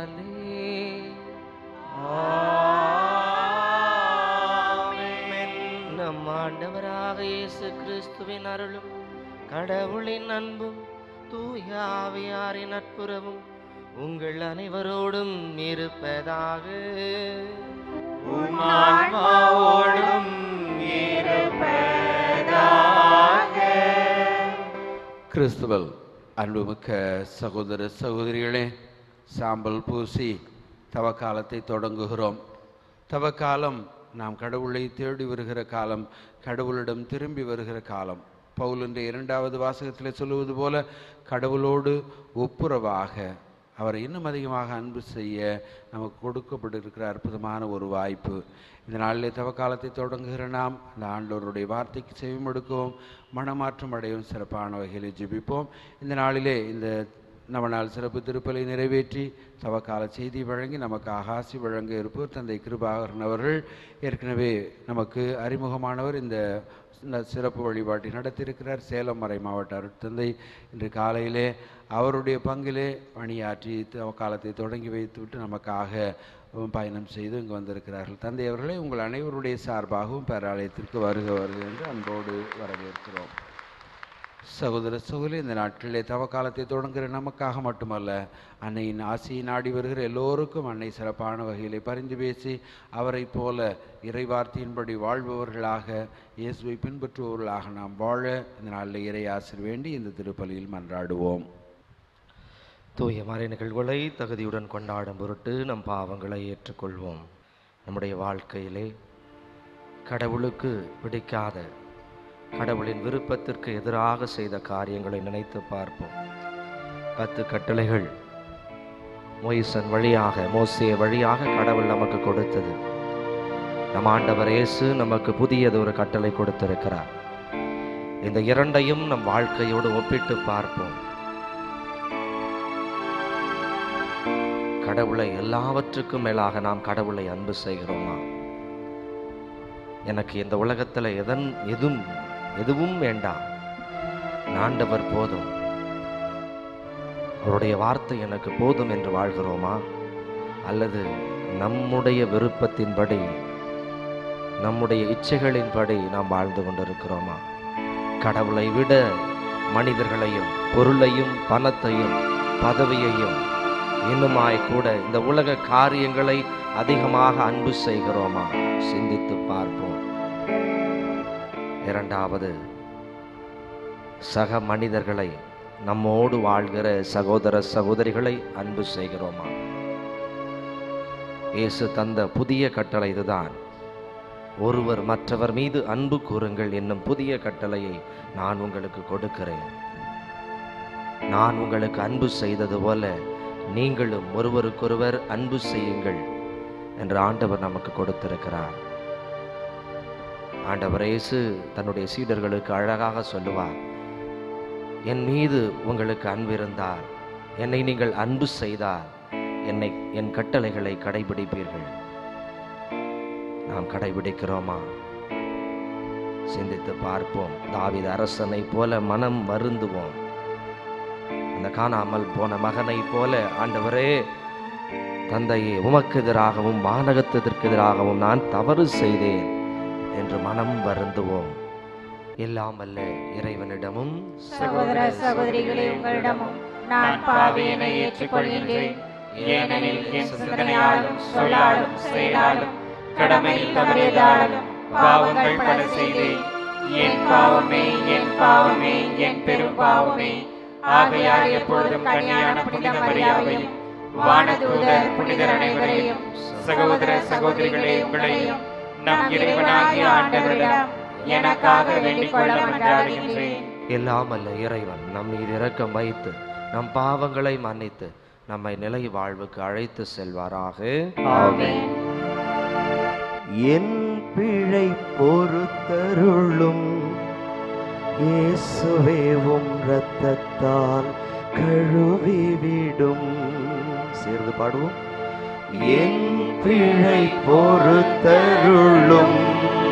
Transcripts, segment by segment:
நம் ஆண்டவராக இயேசு கிறிஸ்துவின் அருளும் கடவுளின் அன்பும் தூய ஆவியாரின் நட்புறவும் உங்கள் அனைவரோடும் இருப்பதாக உமான்மாவோடும் கிறிஸ்துவல் அன்புமிக்க சகோதர சகோதரிகளே சாம்பல் பூசி தவக்காலத்தை தொடங்குகிறோம் தவக்காலம் நாம் கடவுளை தேடி வருகிற காலம் கடவுளிடம் திரும்பி வருகிற காலம் பவுல் என்ற இரண்டாவது வாசகத்தில் சொல்லுவது போல கடவுளோடு ஒப்புரவாக அவரை இன்னும் அதிகமாக அன்பு செய்ய நமக்கு கொடுக்கப்பட்டிருக்கிற அற்புதமான ஒரு வாய்ப்பு இந்த நாளிலே தவக்காலத்தை தொடங்குகிற நாம் அந்த ஆண்டவருடைய வார்த்தைக்கு செவிமடுக்கவும் மனமாற்றம் அடையவும் சிறப்பான வகையில் ஜெபிப்போம் இந்த நாளிலே இந்த நவநாள் சிறப்பு திருப்பலை நிறைவேற்றி தவக்கால செய்தி வழங்கி நமக்கு ஆகாசி வழங்க இருப்பவர் தந்தை கிருபாகரன் அவர்கள் ஏற்கனவே நமக்கு அறிமுகமானவர் இந்த இந்த சிறப்பு வழிபாட்டை நடத்தியிருக்கிறார் சேலம் மறை மாவட்ட அருட்தந்தை இன்று காலையிலே அவருடைய பங்கிலே பணியாற்றி காலத்தை தொடங்கி வைத்துவிட்டு நமக்காக பயணம் செய்து இங்கு வந்திருக்கிறார்கள் தந்தை அவர்களே உங்கள் அனைவருடைய சார்பாகவும் பேராலயத்திற்கு வருக வருக என்று அன்போடு வரவேற்கிறோம் சகோதர சகோதரி இந்த நாட்களிலே தவக்காலத்தை தொடங்குகிற நமக்காக மட்டுமல்ல அன்னையின் ஆசையை நாடி வருகிற எல்லோருக்கும் அன்னை சிறப்பான வகையிலே பரிந்து பேசி அவரைப் போல இறைவார்த்தையின்படி வாழ்பவர்களாக இயேசுவை பின்பற்றுபவர்களாக நாம் வாழ இந்த நாளில் இறை ஆசிர் வேண்டி இந்த திருப்பலியில் மன்றாடுவோம் தூய மறை நிகழ்வுகளை தகுதியுடன் கொண்டாடும் பொருட்டு நம் பாவங்களை ஏற்றுக்கொள்வோம் நம்முடைய வாழ்க்கையிலே கடவுளுக்கு பிடிக்காத கடவுளின் விருப்பத்திற்கு எதிராக செய்த காரியங்களை நினைத்து பார்ப்போம் பத்து கட்டளைகள் மொய்சன் வழியாக மோசே வழியாக கடவுள் நமக்கு கொடுத்தது நம் ஆண்டவர் இயேசு நமக்கு புதியது ஒரு கட்டளை கொடுத்திருக்கிறார் இந்த இரண்டையும் நம் வாழ்க்கையோடு ஒப்பிட்டு பார்ப்போம் கடவுளை எல்லாவற்றுக்கும் மேலாக நாம் கடவுளை அன்பு செய்கிறோமா எனக்கு இந்த உலகத்தில் எதன் எதுவும் எதுவும் வேண்டாம் ஆண்டவர் போதும் அவருடைய வார்த்தை எனக்கு போதும் என்று வாழ்கிறோமா அல்லது நம்முடைய விருப்பத்தின்படி நம்முடைய இச்சைகளின்படி நாம் வாழ்ந்து கொண்டிருக்கிறோமா கடவுளை விட மனிதர்களையும் பொருளையும் பணத்தையும் பதவியையும் இன்னுமாய் கூட இந்த உலக காரியங்களை அதிகமாக அன்பு செய்கிறோமா சிந்தித்து பார்ப்போம் இரண்டாவது சக மனிதர்களை நம்மோடு வாழ்கிற சகோதர சகோதரிகளை அன்பு செய்கிறோமா இயேசு தந்த புதிய கட்டளை இதுதான் ஒருவர் மற்றவர் மீது அன்பு கூறுங்கள் என்னும் புதிய கட்டளையை நான் உங்களுக்கு கொடுக்கிறேன் நான் உங்களுக்கு அன்பு செய்தது போல நீங்களும் ஒருவருக்கொருவர் அன்பு செய்யுங்கள் என்று ஆண்டவர் நமக்கு கொடுத்திருக்கிறார் ஆண்டவர் இயேசு தன்னுடைய சீடர்களுக்கு அழகாக சொல்லுவார் என் மீது உங்களுக்கு அன்பு இருந்தால் என்னை நீங்கள் அன்பு செய்தால் என்னை என் கட்டளைகளை கடைபிடிப்பீர்கள் நாம் கடைபிடிக்கிறோமா சிந்தித்து பார்ப்போம் தாவித அரசனை போல மனம் வருந்துவோம் அந்த காணாமல் போன மகனை போல ஆண்டவரே தந்தையே உமக்கு எதிராகவும் வானகத்திற்கு எதிராகவும் நான் தவறு செய்தேன் என்று மனம் வருந்துவோம் இல்லாமல்ல இறைவனிடமும் சகோதர சகோதரிகளே உங்களிடமும் நான் பாவியனை ஏற்றுக்கொள்கின்றேன் ஏனெனில் என் சிந்தனையாலும் சொல்லாலும் செயலாலும் கடமையில் தவறியதாலும் பாவங்கள் பல செய்தேன் என் பாவமே என் பாவமே என் பெரும் பாவமே ஆகையால் எப்பொழுதும் கன்னியான புனித மரியாதையும் வானதூதர் புனிதர் அனைவரையும் சகோதர சகோதரிகளே உங்களையும் நம் இறைவனாகிய ஆண்டவரிடம் எனக்காக வேண்டிக் கொள்ள மன்றாடுகின்றேன் இல்லாமல்ல இறைவன் நம் மீது இரக்கம் வைத்து நம் பாவங்களை மன்னித்து நம்மை நிலை வாழ்வுக்கு அழைத்து செல்வாராக ஆமென் என் பிழை பொறுத்தருளும் இயேசுவேவும் இரத்தத்தால் கழுவிவிடும் சேர்ந்து பாடுவோம் என் பிழை பொறுத்தருளும்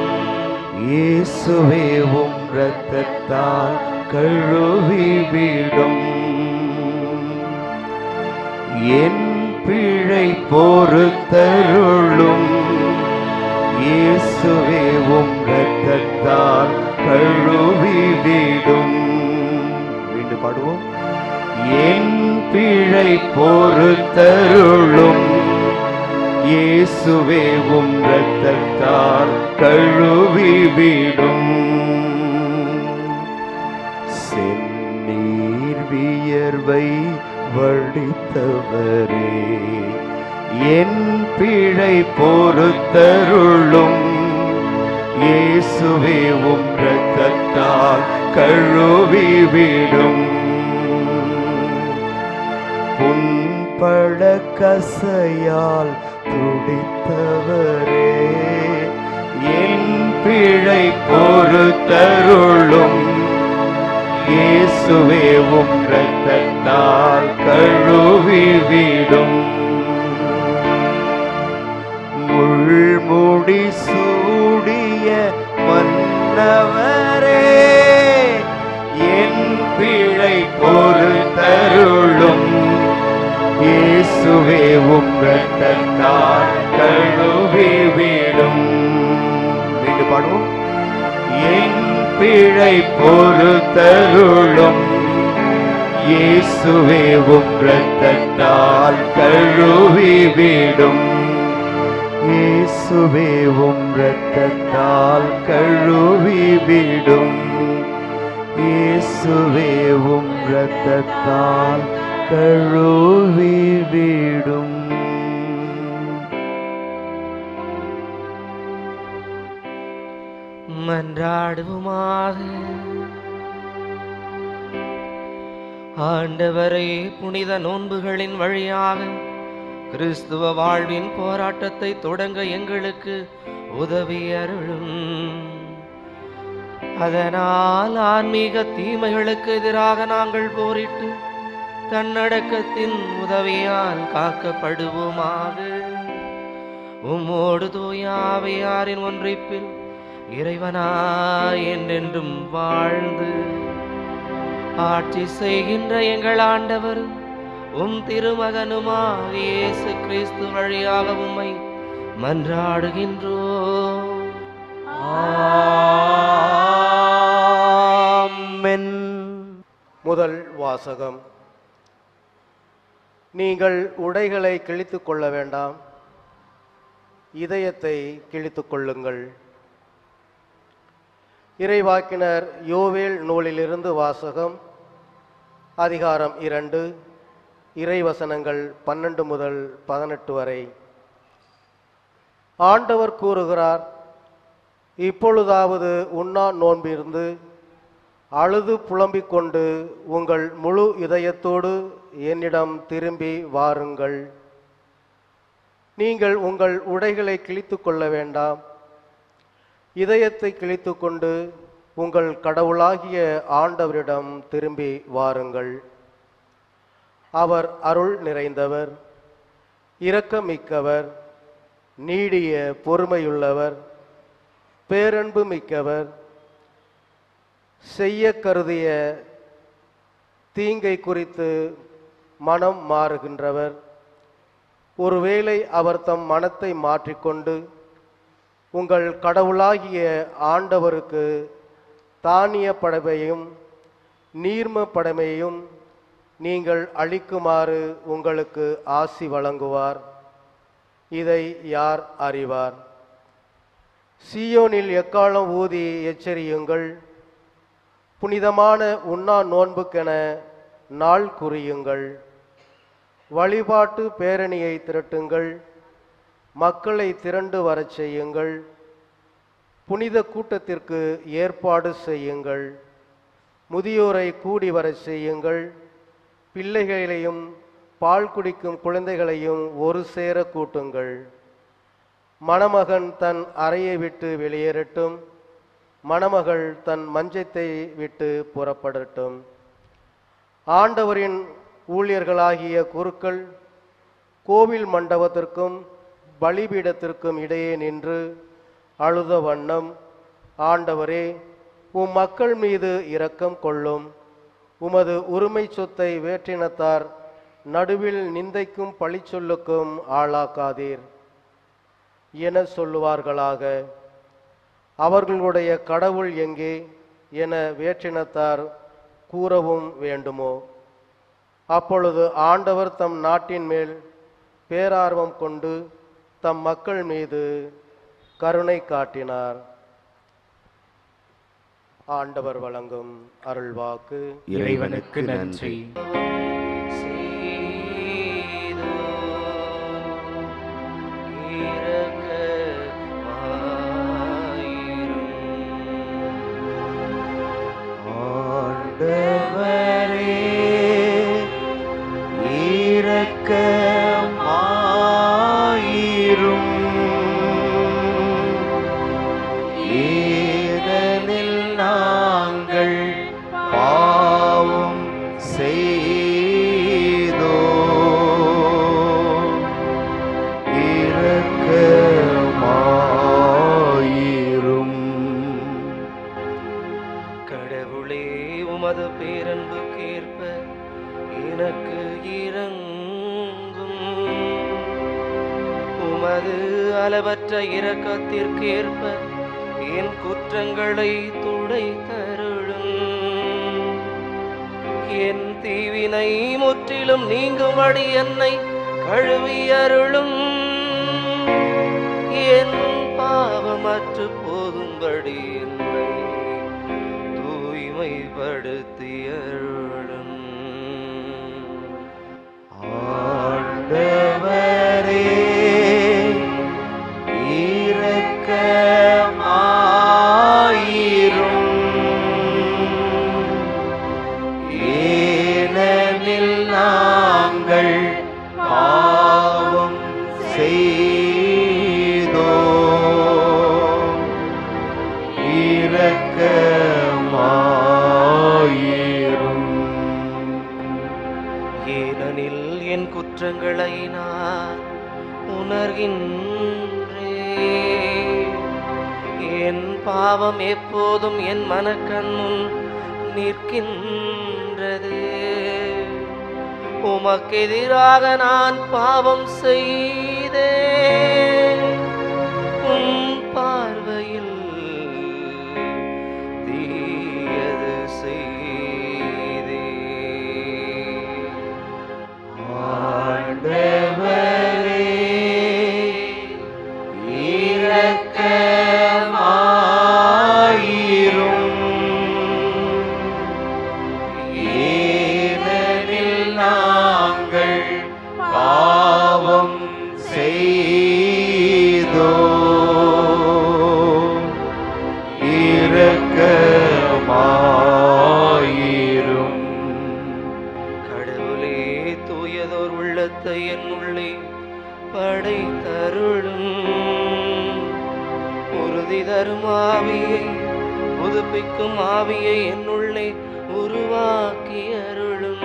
இயேசுவேவும் இரத்தத்தால் கழுவிவிடும் என் பிழை பொறுத்தருளும் இயேசுவே உம் இரத்தத்தால் கழுவிவிடும் மீண்டும் பாடுவோம் என் பிழை பொறுத்தருளும் இயேசுவே உம் இரத்தத்தால் கழுவிவிடும் செந்நீர் வியர்வை வடித்தவரே என் பிழை பொறுத்தருளும் இயேசுவே உம் இரத்தத்தால் கழுவிவிடும் புண்பட கசையால் துடித்தவரே என் பிழை பொறுத்தருளும் இயேசுவே உம் இரத்தத்தால் கழுவிவிடும் முள்முடி சூடிய மன்னவரே என் பிழை பொறுத்தருளும் இயேசுவே உம் இரத்தத்தால் கழுவிவிடும் மீண்டும் பாடுவோம் என் பிழை பொறுத்தருளும் இயேசுவே உம் இரத்தத்தால் கழுவிவிடும் இயேசுவே உம் இரத்தத்தால் கழுவிவிடும் இயேசுவே உம் இரத்தத்தால் கழுவிவிடும் மன்றாடுவோமாக ஆண்டவரே புனித நோன்புகளின் வழியாக கிறிஸ்துவ வாழ்வின் போராட்டத்தை தொடங்க எங்களுக்கு உதவி அருளும் அதனால் ஆன்மீக தீமைகளுக்கு எதிராக நாங்கள் போரிட்டு தன்னடக்கத்தின் உதவியால் காக்கப்படுவோமாக உம்மோடு தூயாவையாரின் ஒன்றிப்பில் இறைவனாய் என்றென்றும் வாழ்ந்து ஆட்சி செய்கின்ற எங்கள் ஆண்டவர் உம் திருமகனுமாக இயேசு கிறிஸ்து வழியாக உம்மை மன்றாடுகின்றோம் ஆமென் முதல் வாசகம் நீங்கள் உடைகளை கிழித்துக் கொள்ள வேண்டாம் இதயத்தை கிழித்துக் கொள்ளுங்கள் இறைவாக்கினர் யோவேல் நூலிலிருந்து வாசகம் அதிகாரம் இரண்டு இறைவசனங்கள் பன்னெண்டு முதல் பதினெட்டு வரை ஆண்டவர் கூறுகிறார் இப்பொழுதாவது உண்ணா நோன்பிருந்து அழுது புலம்பிக் கொண்டு உங்கள் முழு இதயத்தோடு என்னிடம் திரும்பி வாருங்கள் நீங்கள் உங்கள் உடைகளை கிழித்துக் கொள்ள வேண்டாம் இதயத்தை கிழித்துக் கொண்டு உங்கள் கடவுளாகிய ஆண்டவரிடம் திரும்பி வாருங்கள் அவர் அருள் நிறைந்தவர் இரக்கமிக்கவர் நீடிய பொறுமையுள்ளவர் பேரன்பு மிக்கவர் செய்ய கருதிய தீங்கை குறித்து மனம் மாறுகின்றவர் ஒருவேளை அவர் தம் மனத்தை மாற்றிக்கொண்டு உங்கள் கடவுளாகிய ஆண்டவருக்கு தானிய படமையும் நீர்ம படமையும் நீங்கள் அளிக்குமாறு உங்களுக்கு ஆசி வழங்குவார் இதை யார் அறிவார் சீயோனில் எக்காலம் ஊதி எச்சரியுங்கள் புனிதமான உண்ணா நோன்புக்கென நாள் குறியுங்கள் வழிபாட்டு பேரணியை திரட்டுங்கள் மக்களை திரண்டு வரச் செய்யுங்கள் புனித கூட்டத்திற்கு ஏற்பாடு செய்யுங்கள் முதியோரை கூடி வரச் செய்யுங்கள் பிள்ளைகளையும் பால் குடிக்கும் குழந்தைகளையும் ஒரு சேர கூட்டுங்கள் மணமகன் தன் அறையை விட்டு வெளியேறட்டும் மணமகள் தன் மஞ்சத்தை விட்டு புறப்படட்டும் ஆண்டவரின் ஊழியர்களாகிய குருக்கள் கோவில் மண்டபத்திற்கும் பலிபீடத்திற்கும் இடையே நின்று அழுத வண்ணம் ஆண்டவரே உம் மக்கள் மீது இரக்கம் கொள்ளும் உமது உரிமை சொத்தை வேற்றினத்தார் நடுவில் நிந்தைக்கும் பழிச்சொல்லுக்கும் ஆளாக்காதீர் என சொல்லுவார்களாக அவர்களுடைய கடவுள் எங்கே என வேற்றினத்தார் கூறவும் வேண்டுமோ அப்பொழுது ஆண்டவர் தம் நாட்டின் மேல் பேரார்வம் கொண்டு தம் மக்கள் மீது கருணை காட்டினார் ஆண்டவர் வழங்கும் அருள்வாக்கு இறைவனுக்கு நன்றி ஆண்டவரே இரக்கமாயிரும் ஏனெனில் நாங்கள் பாவம் செய்தோ இரக்கமாயிரும் கடவுளே உமது பேரன்புக்கேற்ப எனக்கு இறங்கும் உமது அளவற்ற இரக்கத்திற்கேற்ப என் குற்றங்களை துடை தருளும் என் தீவினை முற்றிலும் நீங்கும்படி என்னை கழுவி அருளும் என் பாவமற்று போகும்படி என்னை தூய்மைப்படுத்தி அருளும் ஆண்டவரே இரக்கமாயிரும் ஏனெனில் நாங்கள் பாவம் செய்தோ இரக்கமாயிரும் ஏனெனில் என் குற்றங்களை நான் உணர்கின்றேன் என் பாவம் எப்போதும் என் மனக்கண் முன் நிற்கின்றது உமக்கெதிராக நான் பாவம் செய்தேன் உம் பார்வையில் தீயது செய்தேன் ஆண்டவரே இரக்கமாயிரும் ஏனெனில் நாங்கள் பாவம் செய்தோ இரக்கமாயிரும் கடவுளே தூயதோர் உள்ளத்தை என் உள்ளே படை தருளும் உறுதி தரும் ஆவியை புதுப்பிக்கும் ஆவியை என்னுள்ளே உருவாக்கி அருளும்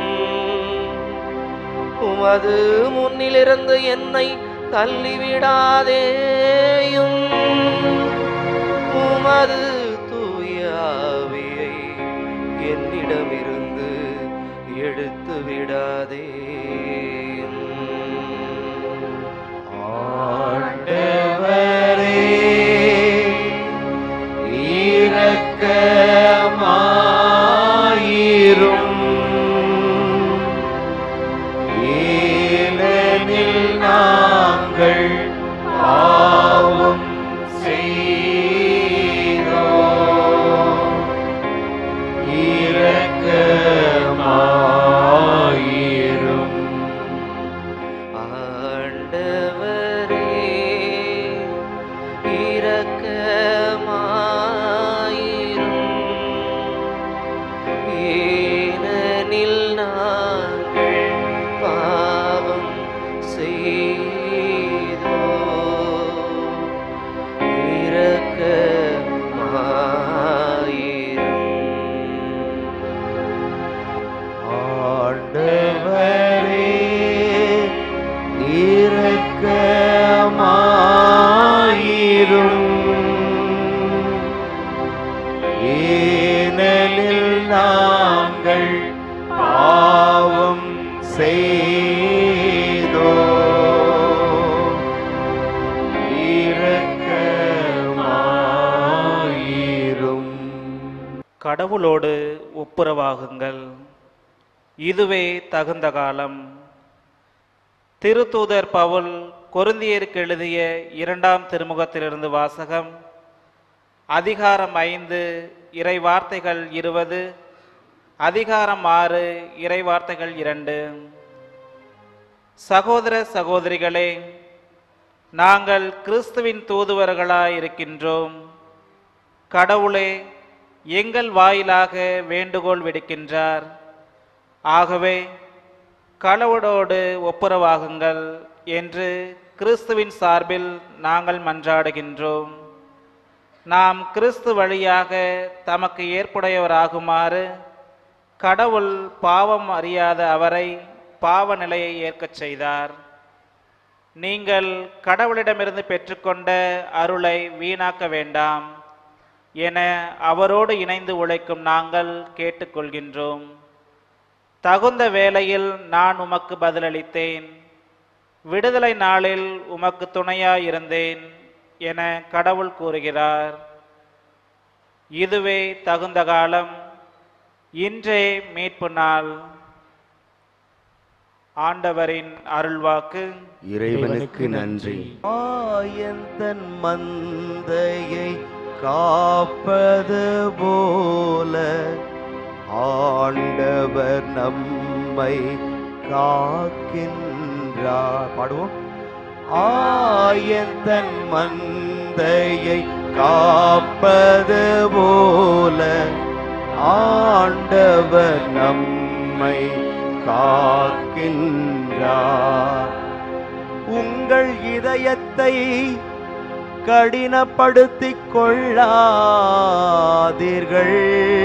உமது முன்னிலிருந்து என்னை தள்ளிவிடாதேயும் உமது தூய ஆவியை என்னிடமிருந்து எடுத்து விடாதே ஆண்டவரே இரக்கமாயிரும் ஏனெனில் நாங்கள் பாவம் செய்தோ இரக்கமாயிரும் ஆண்டவரே இரக்கமாயிரும் ஏனெனில் நாங்கள் பாவம் செய்தோம் கடவுளோடு ஒப்புரவாகுங்கள் இதுவே தகுந்த காலம் திருத்தூதர் பவுல் கொருந்தியருக்கு எழுதிய இரண்டாம் திருமுகத்திலிருந்து வாசகம் அதிகாரம் ஐந்து இறை வார்த்தைகள் இருபது அதிகாரம் ஆறு இறை வார்த்தைகள் இரண்டு சகோதர சகோதரிகளே நாங்கள் கிறிஸ்துவின் தூதுவர்களாய் இருக்கின்றோம் கடவுளே எங்கள் வாயிலாக வேண்டுகோள் விடுக்கின்றார் ஆகவே கடவுளோடு ஒப்புரவாகுங்கள் என்று கிறிஸ்துவின் சார்பில் நாங்கள் மன்றாடுகின்றோம் நாம் கிறிஸ்து வழியாக தமக்கு ஏற்புடையவராகுமாறு கடவுள் பாவம் அறியாத அவரை பாவ நிலையை ஏற்கச் செய்தார் நீங்கள் கடவுளிடமிருந்து பெற்றுக்கொண்ட அருளை வீணாக்க வேண்டாம் என அவரோடு இணைந்து உழைக்கும் நாங்கள் கேட்டுக்கொள்கின்றோம் தகுந்த வேளையில் நான் உமக்கு பதிலளித்தேன் விடுதலை நாளில் உமக்கு துணையாயிருந்தேன் என கடவுள் கூறுகிறார் இதுவே தகுந்த காலம் இன்றே மீட்பு நாள் ஆண்டவரின் அருள்வாக்கு இறைவனுக்கு நன்றி ஆயந்தன் மந்தையை காப்பது போல ஆண்டவர் நம்மை காக்கின்றார் பாடுவோம் ஆயந்தன் மந்தையை காப்பது போல ஆண்டவர் நம்மை காக்கின்றார் உங்கள் இதயத்தை கடினப்படுத்திக் கொள்ளாதீர்கள்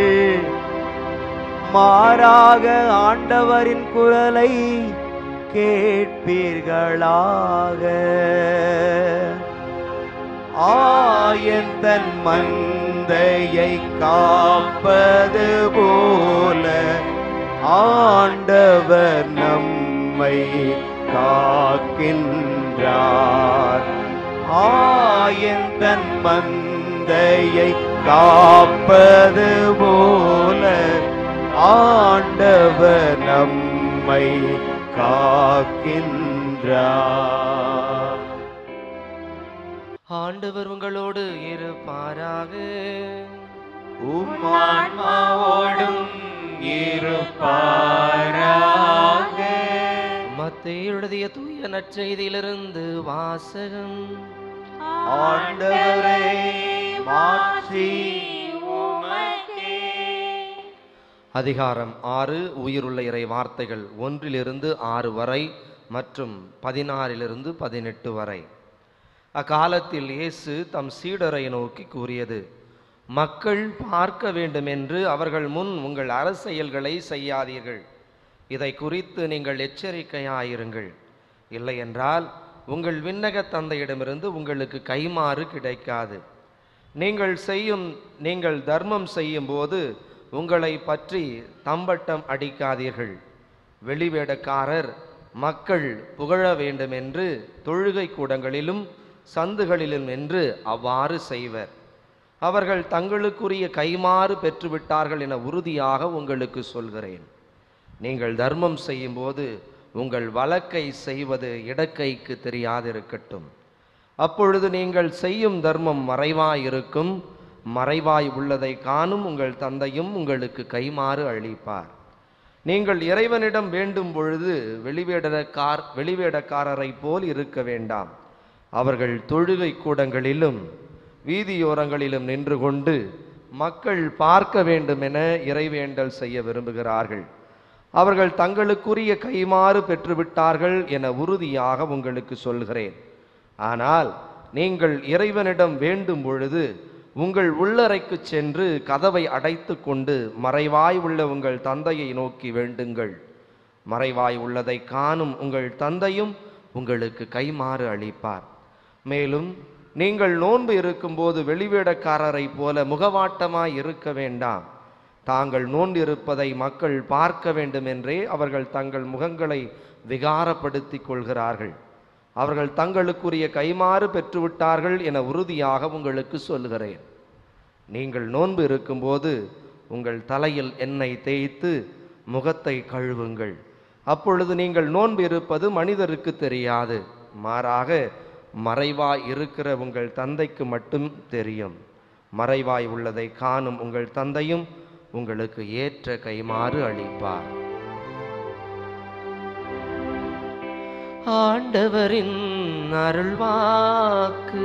மாறாக ஆண்டவரின் குரலை கேட்பீர்களாக ஆயந்தன் மந்தையை காப்பது போல ஆண்டவர் நம்மை காக்கின்றார் ஆயந்தன் மந்தையை காப்பது போல ஆண்டவர் நம்மை காக்கின்றார் ஆண்டவர் உங்களோடு இருப்பாராக உம்மான்மாவோடும் இருப்பாராக மத்தேயு எழுதிய தூய நற்செய்தியிலிருந்து வாசகம் ஆண்டவரே மாற்றி அதிகாரம் ஆறு உயிருள்ள இறை வார்த்தைகள் ஒன்றிலிருந்து ஆறு வரை மற்றும் பதினாறிலிருந்து பதினெட்டு வரை அக்காலத்தில் இயேசு தம் சீடரை நோக்கி கூறியது மக்கள் பார்க்க வேண்டும் என்று அவர்கள் முன் உங்கள் அரசியல்களை செய்யாதீர்கள் இதை குறித்து நீங்கள் எச்சரிக்கையாயிருங்கள் இல்லையென்றால் உங்கள் விண்ணக தந்தையிடமிருந்து உங்களுக்கு கைமாறு கிடைக்காது நீங்கள் செய்யும் நீங்கள் தர்மம் செய்யும் போது உங்களை பற்றி தம்பட்டம் அடிக்காதீர்கள் வெளிவேடக்காரர் மக்கள் புகழ வேண்டும் என்று தொழுகை கூடங்களிலும் சந்துகளிலும் என்று அவ்வாறு செய்வர் அவர்கள் தங்களுக்குரிய கைமாறு பெற்றுவிட்டார்கள் என உறுதியாக உங்களுக்கு சொல்கிறேன் நீங்கள் தர்மம் செய்யும்போது உங்கள் வழக்கை செய்வது இடக்கைக்கு தெரியாதிருக்கட்டும் அப்பொழுது நீங்கள் செய்யும் தர்மம் மறைவாயிருக்கும் மறைவாய் உள்ளதை காணும் உங்கள் தந்தையும் உங்களுக்கு கைமாறு அளிப்பார் நீங்கள் இறைவனிடம் வேண்டும் பொழுது வெளிவேடக்கார் வெளிவேடக்காரரைப் போல் இருக்க வேண்டாம் அவர்கள் தொழுகை கூடங்களிலும் வீதியோரங்களிலும் நின்று கொண்டு மக்கள் பார்க்க வேண்டும் என இறைவேண்டல் செய்ய விரும்புகிறார்கள் அவர்கள் தங்களுக்குரிய கைமாறு பெற்றுவிட்டார்கள் என உறுதியாக உங்களுக்கு சொல்கிறேன் ஆனால் நீங்கள் இறைவனிடம் வேண்டும் பொழுது உங்கள் உள்ளறைக்கு சென்று கதவை அடைத்து கொண்டு மறைவாய் உள்ள உங்கள் தந்தையை நோக்கி வேண்டுங்கள் மறைவாய் உள்ளதை காணும் உங்கள் தந்தையும் உங்களுக்கு கைமாறு அளிப்பார் மேலும் நீங்கள் நோன்பு இருக்கும்போது வெளிவேடக்காரரைப் போல முகவாட்டமாய் இருக்க வேண்டாம் தாங்கள் நோன்பு இருப்பதை மக்கள் பார்க்க வேண்டுமென்றே அவர்கள் தங்கள் முகங்களை விகாரப்படுத்திக் கொள்கிறார்கள் அவர்கள் தங்களுக்குரிய கைமாறு பெற்றுவிட்டார்கள் என உறுதியாக உங்களுக்கு சொல்கிறேன் நீங்கள் நோன்பு இருக்கும்போது உங்கள் தலையில் எண்ணெய் தேய்த்து முகத்தை கழுவுங்கள் அப்பொழுது நீங்கள் நோன்பு இருப்பது மனிதருக்கு தெரியாது மாறாக மறைவாய் இருக்கிற உங்கள் தந்தைக்கு மட்டும் தெரியும் மறைவாய் உள்ளதை காணும் உங்கள் தந்தையும் உங்களுக்கு ஏற்ற கைமாறு அளிப்பார் ஆண்டவரின் அருள்வாக்கு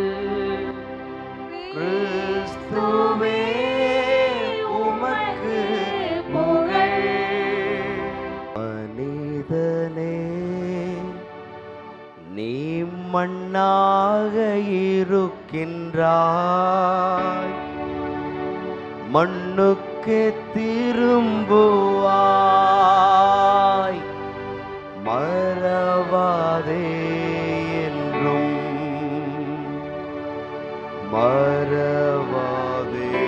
கிறிஸ்துவே உமக்கு புகழ் மனிதனே நீ மண்ணாக இருக்கின்றாய் மண்ணுக்கு திரும்புவாய் மறவாதே என்றும் மறவாதே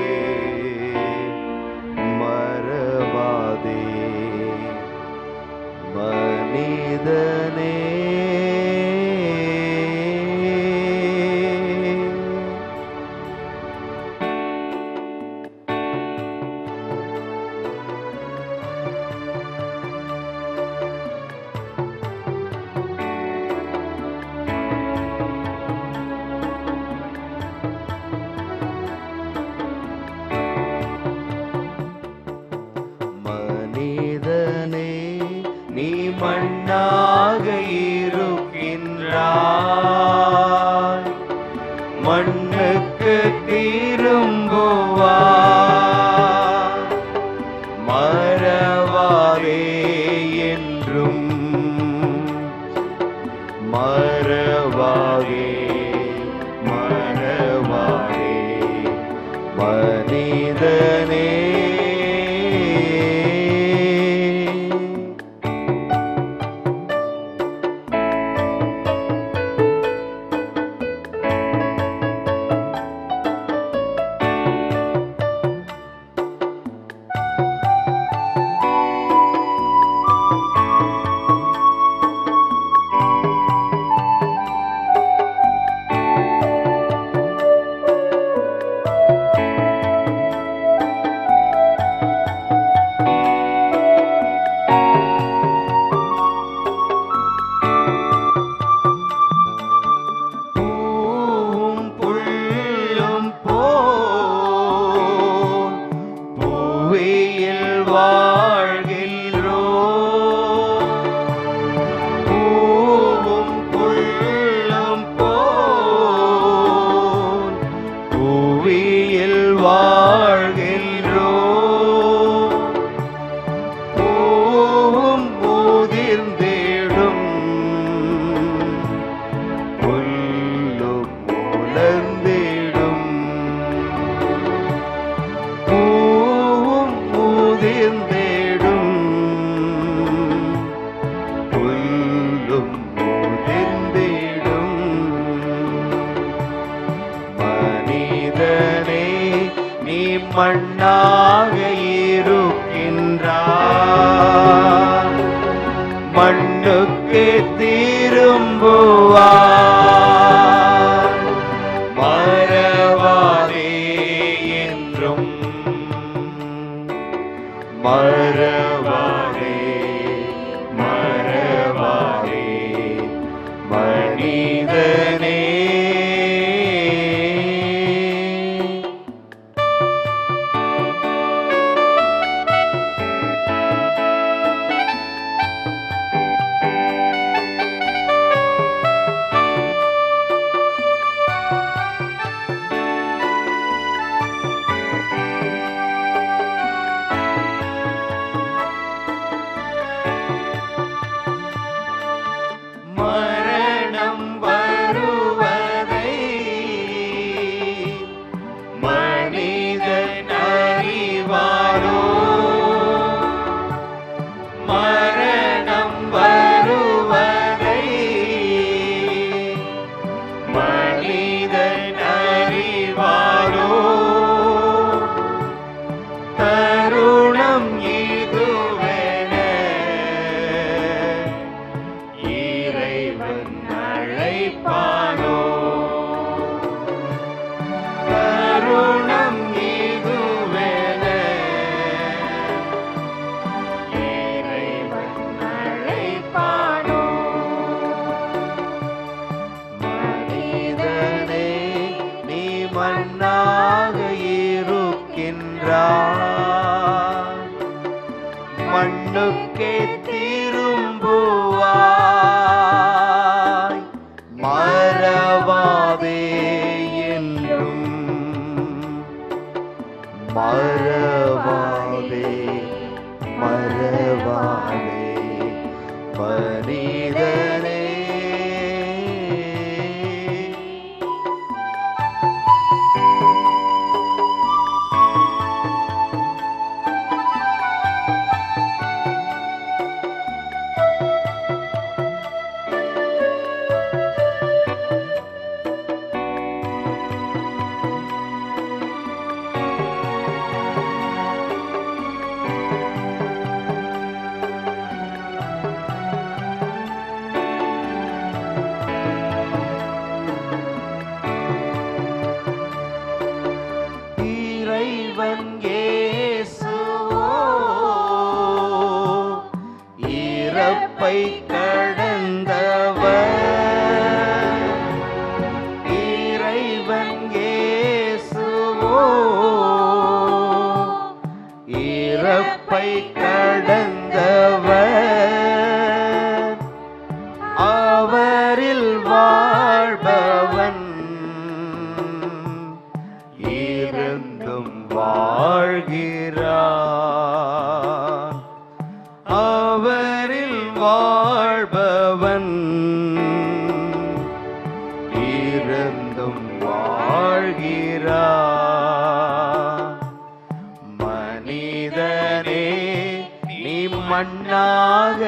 மறவாதே மனிதனே மனிதனே நீ மண்ணாக இருக்கின்றாய் மண்ணுக்கு திரும்புவாய் மறவாதே என்றும் மறவாதே மறவாதே மனிதனே பூவும் புல்லும் போல் புவியில் வாழ்கின்றோ பூவும் புல்லும் போல் புவியில் வாழ்கின்றோ பூவும் உதிர்ந்திடும் புல்லும் உலர்ந்திடும் பூவும் உதிர்ந்திடும் புல்லும் உதிர்ந்திடும் மனிதனே நீ மண்ணாக இருக்கின்றாய் மண்ணுக்கு திரும்புவாய் மறவாதே என்றும் மறவாதே மறவாதே மனிதனே மரணம் வருவதை மனிதன் அறிவாரோ மரணம் வருவதை மனிதன் அறிவாரோ தருணம் இதுவென இறைவன் அழைப்பானோ தருணம் இதுவென மண்ணுக்கே திரும்புவாய் மறவாதே என்றும் மறவாதே மறவாதே மனிதனே இறைவன் இயேசுவோ இறப்பை கடந்தவர் இறைவன் இயேசுவோ இறப்பை கடந்தவர் அவரில் வாழ்பவன் இருந்தும் வாழ்கிறான் அவரில் வாழ்பவன் இருந்தும் வாழ்கிறான் மனிதனே நீ மண்ணாக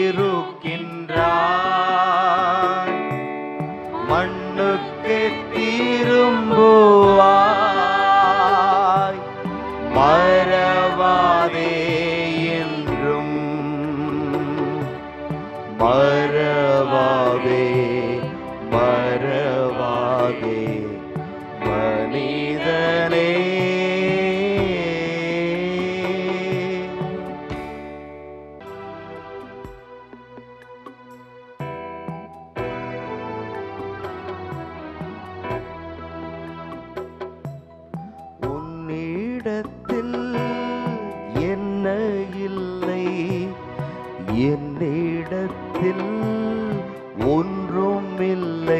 இருக்கின்றாய் மண்ணுக்கு திரும்புவாய் மறவாதே என்றும் மறவாதே மறவாதே மனிதனே உன்னிடத்தில் என்ன இல்லை என்னிடத்தில் ஒன்றும் இல்லை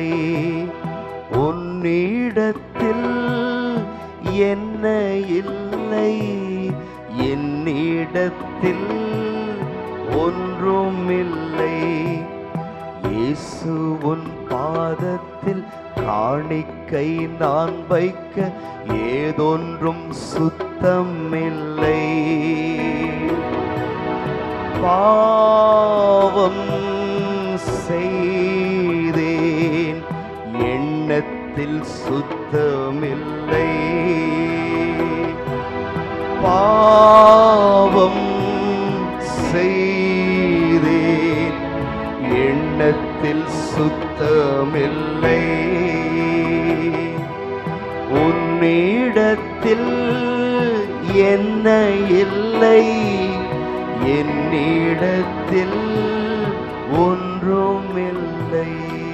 உன்னிடத்தில் என்ன இல்லை என்னிடத்தில் ஒன்றும் இல்லை இயேசு உன் பாதத்தில் காணிக்கை நான் வைக்க ஏதொன்றும் சுத்தமில்லை பாவம் செய்தேன் எண்ணத்தில் சுத்தமில்லை பாவம் செய்தேன் எண்ணத்தில் சுத்தமில்லை உன்னிடத்தில் என்ன இல்லை என்னிடத்தில் ஒன்றுமில்லை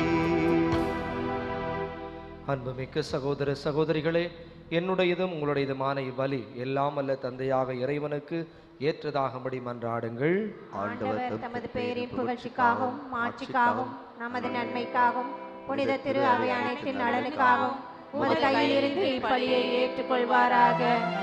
அன்புமிக்க சகோதர சகோதரிகளே என்னுடையதும் உங்களுடையதுமான இவ்வலி எல்லாம் அல்ல தந்தையாக இறைவனுக்கு ஏற்றதாகும்படி மன்றாடுங்கள் ஆண்டவர் தமது பெயரின் புகழ்ச்சிக்காகவும் மாட்சிக்காகவும் நமது நன்மைக்காகவும் புனித திரு அவை அனைத்தின் நலனுக்காகவும் உமது கையிலிருந்து இப்பலியை ஏற்றுக்கொள்வாராக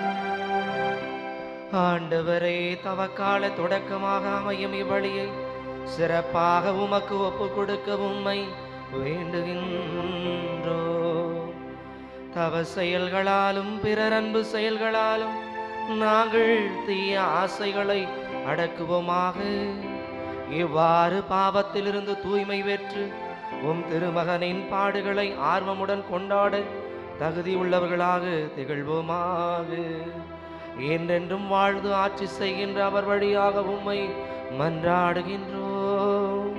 ஆண்டவரே தவக்கால தொடக்கமாக அமையும் இவ்வழியை சிறப்பாக உமக்கு ஒப்பு கொடுக்க உம்மை வேண்டுகின்றோ தவ செயல்களாலும் பிறர் அன்பு செயல்களாலும் நாங்கள் தீய ஆசைகளை அடக்குவோமாக இவ்வாறு பாவத்திலிருந்து தூய்மை பெற்று உம் திருமகனின் பாடுகளை ஆர்வமுடன் கொண்டாட தகுதி உள்ளவர்களாக திகழ்வோமாக என்றென்றும் வாழ்ந்து ஆட்சி செய்கின்ற அவர் வழியாக உம்மை மன்றாடுகின்றோம்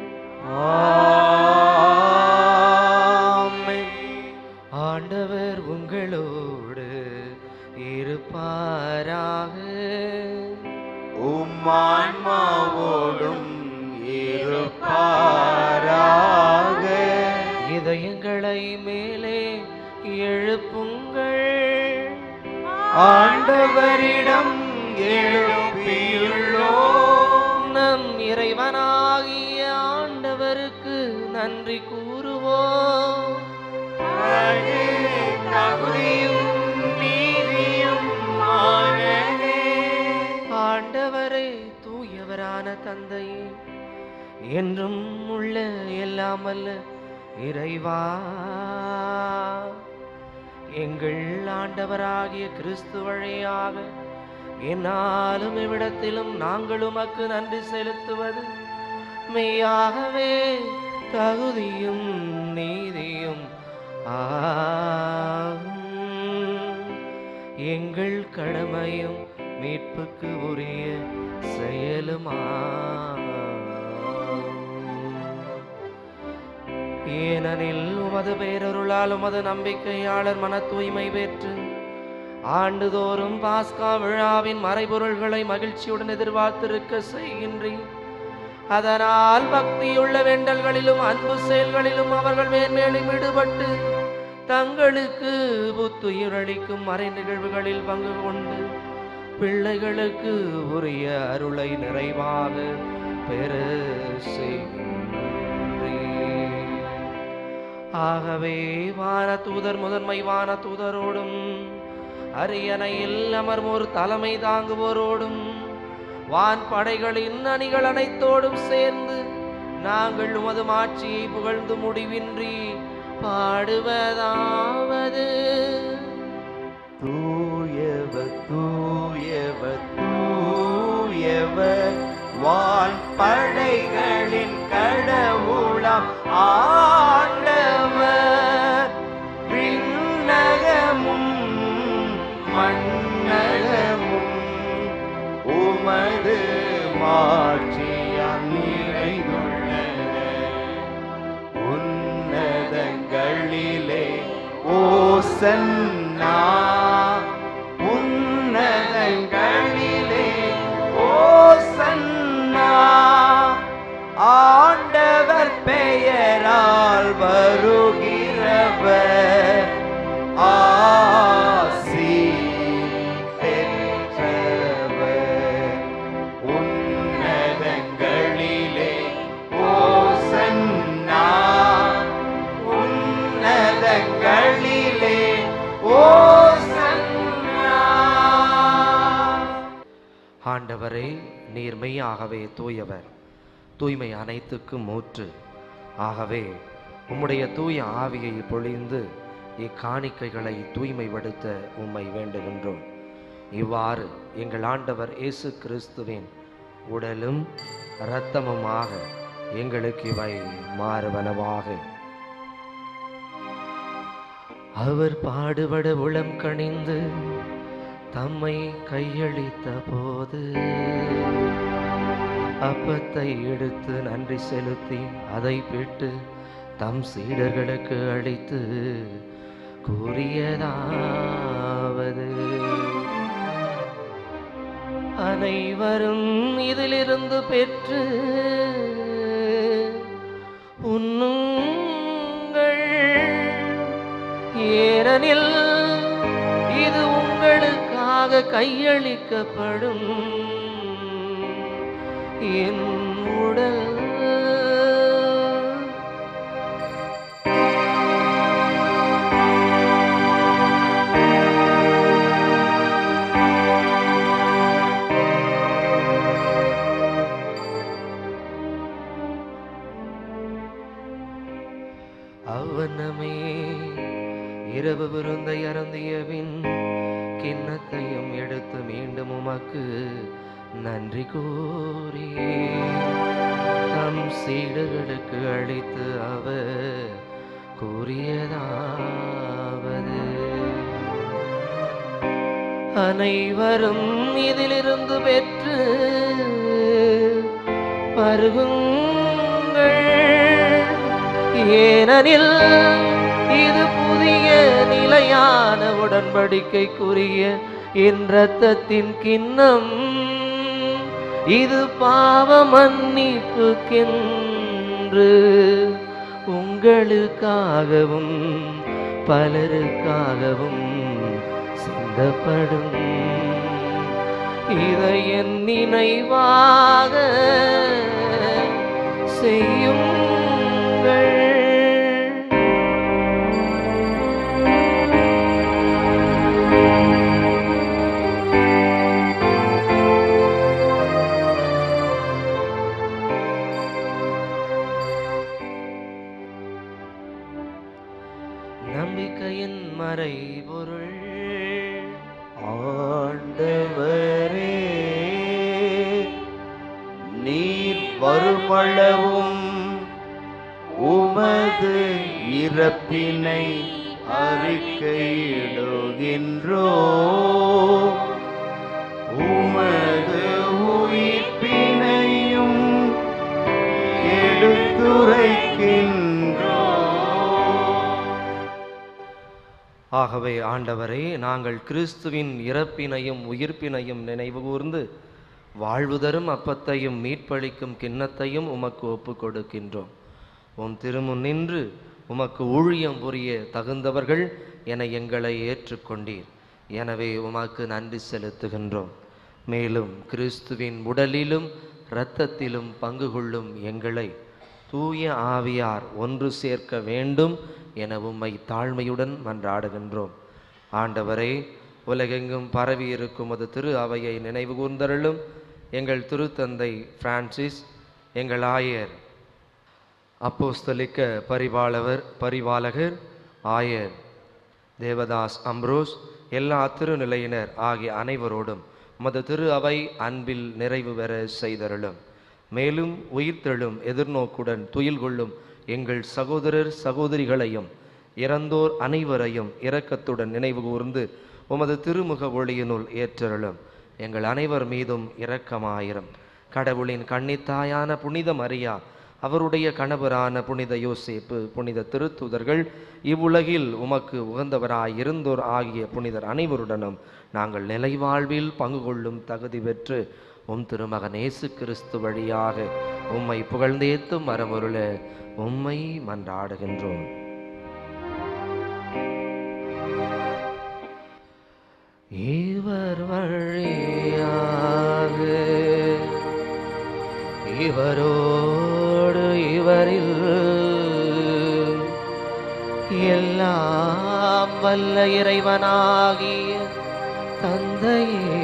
ஆண்டவர் உங்களோடு இருப்பாராக உம்மான்மாவோடும் இருப்பாராக இதயங்களை மேலே எழுப்புங்கள் ஆண்டவரிடம் எழுப்பியுள்ளோம் நம் இறைவனாகிய ஆண்டவருக்கு நன்றி கூறுவோம் அது தகுதியும் நீதியும் ஆனதே ஆண்டவரே தூயவரான தந்தையே என்றும் உள்ள எல்லாம் அல்ல இறைவா எங்கள் ஆண்டவராகிய கிறிஸ்து வழியாக என்னாலும் இவ்விடத்திலும் நாங்கள் உமக்கு நன்றி செலுத்துவது மெய்யாகவே தகுதியும் நீதியும் ஆகும் எங்கள் கடமையும் மீட்புக்கு உரிய செயலுமாகும் ஏனெனில் உமது பேரருளால் உமது நம்பிக்கையாளர் மன தூய்மை பெற்று ஆண்டுதோறும் பாஸ்கா விழாவின் மறைபொருள்களை மகிழ்ச்சியுடன் எதிர்பார்த்திருக்க செய்கின்றேன் அதனால் பக்தியுள்ள வேண்டல்களிலும் அன்பு செயல்களிலும் அவர்கள் மேன்மேலும் ஈடுபட்டு தங்களுக்கு புத்துயிரளிக்கும் மறை நிகழ்வுகளில் பங்கு கொண்டு பிள்ளைகளுக்கு உரிய அருளை நிறைவாக பெற செய்கின்றேன் ஆகவே வான தூதர் முதன்மை வான தூதரோடும் அரியணையில் அமர்வோர் தலைமை தாங்குவோரோடும் வான் படைகளின் அணிகள் அனைத்தோடும் சேர்ந்து நாங்கள் உமது மாட்சியை புகழ்ந்து முடிவின்றி பாடுவதாவது தூயவர் தூயவர் தூயவர் வான் படைகளின் கடவுளாம் ஆண்டவர் விண்ணகமும் மண்ணகமும் உமது மாட்சியால் நிறைந்துள்ளன உன்னதங்களிலே ஓசன்னா உன்னதங்களிலே ஓசன்னா ஆண்டவர் பெயரால் வருகிறவர் ஆசி பெற்றவர் உன்னதங்களிலே ஓசன்னா உன்னதங்களிலே ஓசன்னா ஆண்டவரே நீர் மெய்யாகவே தூயவர் தூய்மை அனைத்துக்கும் மூற்று ஆகவே உம்முடைய தூய ஆவியை பொழிந்து இக்காணிக்கைகளை தூய்மைப்படுத்த உம்மை வேண்டுகின்றோம் இவ்வாறு எங்கள் ஆண்டவர் இயேசு கிறிஸ்துவின் உடலும் இரத்தமுமாக எங்களுக்கு இவை மாறுவனவாக அவர் பாடுபட உளம் கணிந்து தம்மை கையளித்த போது அப்பத்தை எடுத்து நன்றி செலுத்தி அதை பெற்று தம் சீடர்களுக்கு அளித்து கூறியதாவது அனைவரும் இதிலிருந்து பெற்று உண்ணுங்கள் ஏனெனில் இது உங்களுக்காக கையளிக்கப்படும் என் உடல் அவனமே இரவு விருந்தை அருந்திய பின் கிண்ணத்தையும் எடுத்து மீண்டும் உமக்கு நன்றி கூறி தம் சீடர்களுக்கு அளித்து அவர் கூறியதாவது அனைவரும் இதிலிருந்து பெற்று பருகுங்கள் ஏனெனில் இது புதிய நிலையான உடன்படிக்கைக்குரிய என் இரத்தத்தின் கிண்ணம் இது பாவ மன்னிப்புக்கென்று உங்களுக்காகவும் பலருக்காகவும் சிந்த சிந்தப்படும் இதை என் நினைவாக செய்யுங்கள் நம்பிக்கையின் மறைபொருள் ஆண்டவரே நீர் வருமளவும் உமது இறப்பினை அறிக்கையிடுகின்றோ உமது உயிர்ப்பினையும் எடுத்துரைக்கின்றோ ஆகவே ஆண்டவரே நாங்கள் கிறிஸ்துவின் இறப்பினையும் உயிர்ப்பினையும் நினைவு கூர்ந்து வாழ்வு தரும் அப்பத்தையும் மீட்பளிக்கும் கிண்ணத்தையும் உமக்கு ஒப்புக் கொடுக்கின்றோம் உம் திருமுன் நின்று உமக்கு ஊழியம் புரிய தகுந்தவர்கள் என எங்களை ஏற்றுக்கொண்டீர் எனவே உமக்கு நன்றி செலுத்துகின்றோம் மேலும் கிறிஸ்துவின் உடலிலும் இரத்தத்திலும் பங்கு கொள்ளும் எங்களை தூய ஆவியார் ஒன்று சேர்க்க வேண்டும் என உம்மை தாழ்மையுடன் மன்றாடுகின்றோம் ஆண்டவரே உலகெங்கும் பரவி இருக்கும் அது திரு அவையை நினைவு கூர்ந்தருளும் எங்கள் திருத்தந்தை பிரான்சிஸ் எங்கள் ஆயர் அப்போஸ்தலிக்க பரிபாலவர் பரிபாலகர் ஆயர் தேவதாஸ் அம்ரோஸ் எல்லா திருநிலையினர் ஆகிய அனைவரோடும் உமது திரு அவை அன்பில் நிறைவு பெற செய்தருளும் மேலும் உயிர்த்தெழும் எதிர்நோக்குடன் துயில் கொள்ளும் எங்கள் சகோதரர் சகோதரிகளையும் இறந்தோர் அனைவரையும் இரக்கத்துடன் நினைவு கூர்ந்து உமது திருமுக ஒளியினுள் ஏற்றருளும் எங்கள் அனைவர் மீதும் இரக்கமாயிரும் கடவுளின் கன்னித்தாயான புனித மரியா அவருடைய கணவரான புனித யோசேப்பு புனித திருத்துதர்கள் இவ்வுலகில் உமக்கு உகந்தவராய் இருந்தோர் ஆகிய புனிதர் அனைவருடனும் நாங்கள் நிலைவாழ்வில் பங்கு கொள்ளும் தகுதி பெற்று உம் திருமகன் இயேசு கிறிஸ்து வழியாக உம்மை புகழ்ந்தேத்தும் மரமருள உம்மை மன்றாடுகின்றோம் இவர் வழியாக இவரோடு இவரில் எல்லாம் வல்ல இறைவனாகிய தந்தையே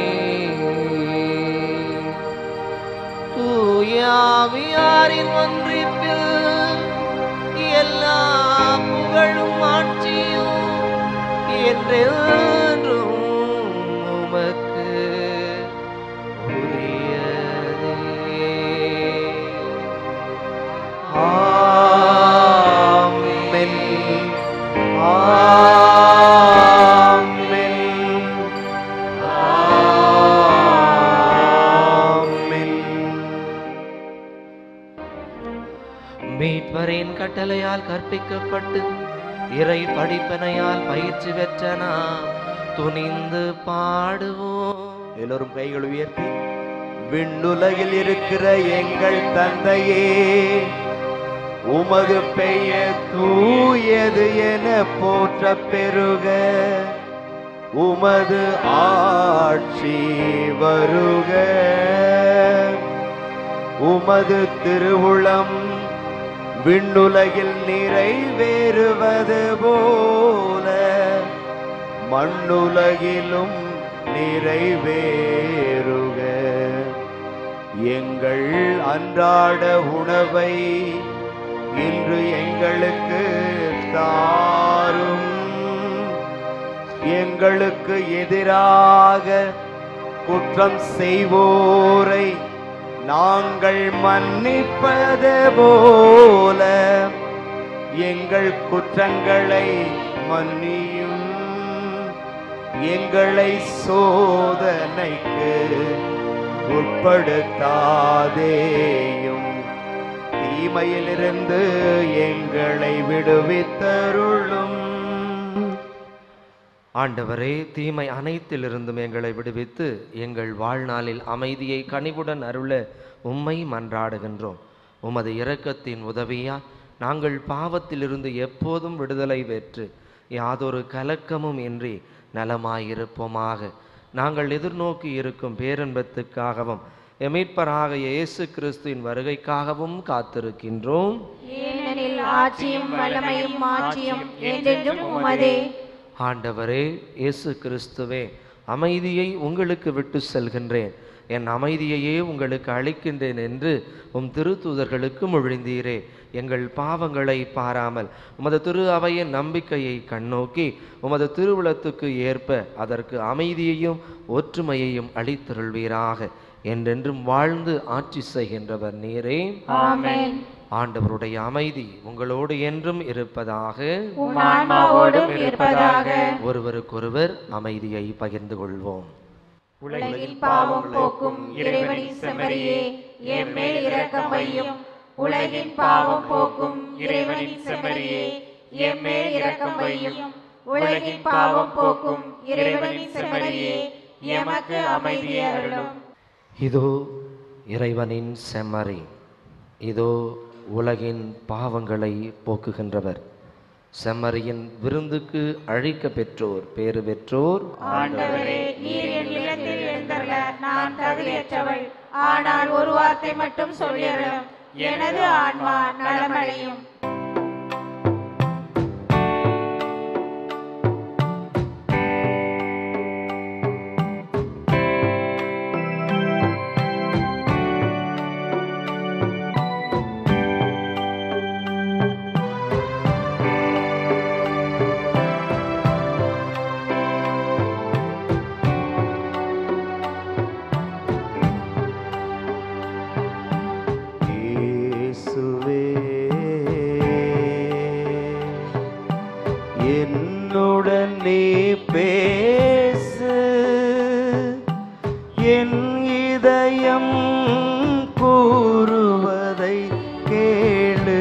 தூயாவியாரின் ஒன்றிப்பில் எல்லா புகழும் ஆட்சியும் என்றென்றும் உமக்கு உரியதே ஆமென் ஆமென் ஆமென் மீட்பரின் கட்டளையால் கற்பிக்கப்பட்டு இறை படிப்பனையால் பயிற்சி பெற்ற நாம் துணிந்து பாடுவோம் எல்லோரும் கைகள் உயர்த்தி விண்ணுலகில் இருக்கிற எங்கள் தந்தையே உமது பெயர் தூயது என போற்ற பெருக உமது ஆட்சி வருக உமது திருவுளம் விண்ணுலகில் நிறைவேறுவது போல மண்ணுலகிலும் நிறைவேறுக எங்கள் அன்றாட உணவை இன்று எங்களுக்கு தாரும் எங்களுக்கு எதிராக குற்றம் செய்வோரை நாங்கள் மன்னிப்பது போல எங்கள் குற்றங்களை மன்னியும் எங்களை சோதனைக்கு உட்படுத்தாதேயும் தீமையிலிருந்து எங்களை விடுவித்தருளும் ஆண்டவரே தீமை அனைத்திலிருந்தும் எங்களை விடுவித்து எங்கள் வாழ்நாளில் அமைதியை கனிவுடன் அருள உம்மை மன்றாடுகின்றோம் உமது இரக்கத்தின் உதவியா நாங்கள் பாவத்திலிருந்து எப்போதும் விடுதலை பெற்று யாதொரு கலக்கமும் இன்றி நலமாயிருப்போமாக நாங்கள் எதிர்நோக்கி இருக்கும் பேரன்பத்துக்காகவும் எமீட்பராக இயேசு கிறிஸ்துவின் வருகைக்காகவும் காத்திருக்கின்றோம் ஏனெனில் ஆட்சியும் வல்லமையும் மாட்சியும் என்றென்றும் உமதே ஆண்டவரே இயேசு கிறிஸ்துவே அமைதியை உங்களுக்கு விட்டு செல்கின்றேன் என் அமைதியையே உங்களுக்கு அளிக்கின்றேன் என்று உம் திருத்தூதர்களுக்கு மொழிந்தீரே எங்கள் பாவங்களை பாராமல் உமது திரு அவையின் நம்பிக்கையை கண்ணோக்கி உமது திருவுளத்துக்கு ஏற்ப அதற்கு அமைதியையும் ஒற்றுமையையும் அளித்தருள்வீராக என்றென்றும் வாழ்ந்து ஆட்சி செய்கின்றவர் நீரே ஆமென் ஆண்டவருடைய அமைதி உங்களோடு என்றும் இருப்பதாக உம் ஆன்மாவோடும் இருப்பதாக ஒருவருக்கொருவர் அமைதியை பகிர்ந்து கொள்வோம் உலகில் பாவம் போக்கும் இறைவனின் செம்மறியே என் மேல் இரக்கம் வையும் உலகின் பாவம் போக்கும் இறைவனின் செம்மறியே என் மேல் இரக்கம் வையும் உலகின் பாவம் போக்கும் இறைவனின் செம்மறியே எமக்கு அமைதி அருளும் இதோ இறைவனின் செம்மறி இதோ உலகின் பாவங்களை போக்குகின்றவர் செம்மறியின் விருந்துக்கு அழைக்க பெற்றோர் பேறு பெற்றோர் ஆண்டவரே நீர் என் இல்லத்தில் எழுந்தருள நான் தகுதியற்றவள் ஆனால் ஒரு வார்த்தை மட்டும் சொல்லியருளும் எனது ஆன்மா நலமடையும் இயேசுவே என்னுடன் நீ பேசு என் இதயம் கூறுவதை கேளு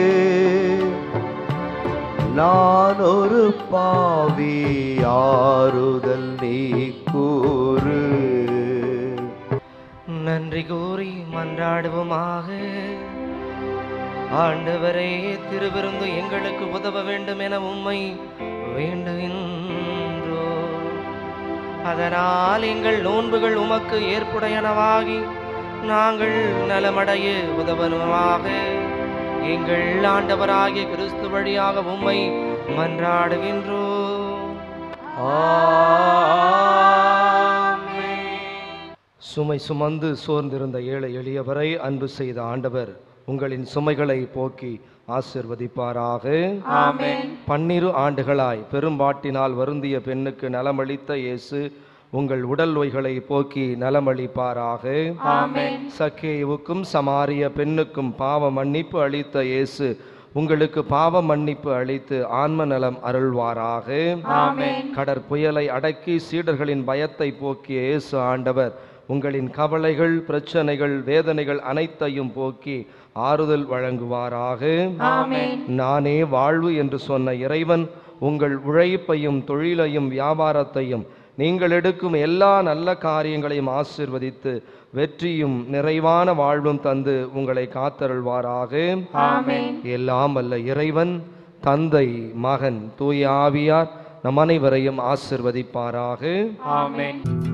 நான் ஒரு பாவி ஆறுதல் நீ கூறு நன்றி கூறி மன்றாடுவோமாக ஆண்டவரே திருவிருந்து எங்களுக்கு உதவ வேண்டும் என உம்மை வேண்டுகின்றோ அதனால் எங்கள் நோன்புகள் உமக்கு ஏற்புடையனவாகி நாங்கள் நலமடைய உதவனுமாக எங்கள் ஆண்டவராகிய கிறிஸ்து வழியாக உம்மை மன்றாடுகின்றோம் சுமை சுமந்து சோர்ந்திருந்த ஏழை எளியவரை அன்பு செய்த ஆண்டவர் உங்களின் சுமைகளை போக்கி ஆசிர்வதிப்பாராக ஆமென் பன்னிரு ஆண்டுகளாய் பெரும்பாட்டினால் வருந்திய பெண்ணுக்கு நலமளித்த இயேசு உங்கள் உடல் நோய்களை போக்கி நலமளிப்பாராக ஆமென் சக்கேவுக்கும் சமாரிய பெண்ணுக்கும் பாவ மன்னிப்பு அளித்த இயேசு உங்களுக்கு பாவ மன்னிப்பு அளித்து ஆன்ம நலம் அருள்வாராக ஆமென் கடற்புயலை அடக்கி சீடர்களின் பயத்தை போக்கிய இயேசு ஆண்டவர் உங்களின் கவலைகள் பிரச்சனைகள் வேதனைகள் அனைத்தையும் போக்கி ஆறுதல் வழங்குவாராக ஆமென் நானே வாழ்வு என்று சொன்ன இறைவன் உங்கள் உழைப்பையும் தொழிலையும் வியாபாரத்தையும் நீங்கள் எடுக்கும் எல்லா நல்ல காரியங்களையும் ஆசிர்வதித்து வெற்றியும் நிறைவான வாழ்வும் தந்து உங்களை காத்தருள்வாராக ஆமென் எல்லாம் வல்ல இறைவன் தந்தை மகன் தூய ஆவியார் நம் அனைவரையும் ஆசிர்வதிப்பாராக ஆமென்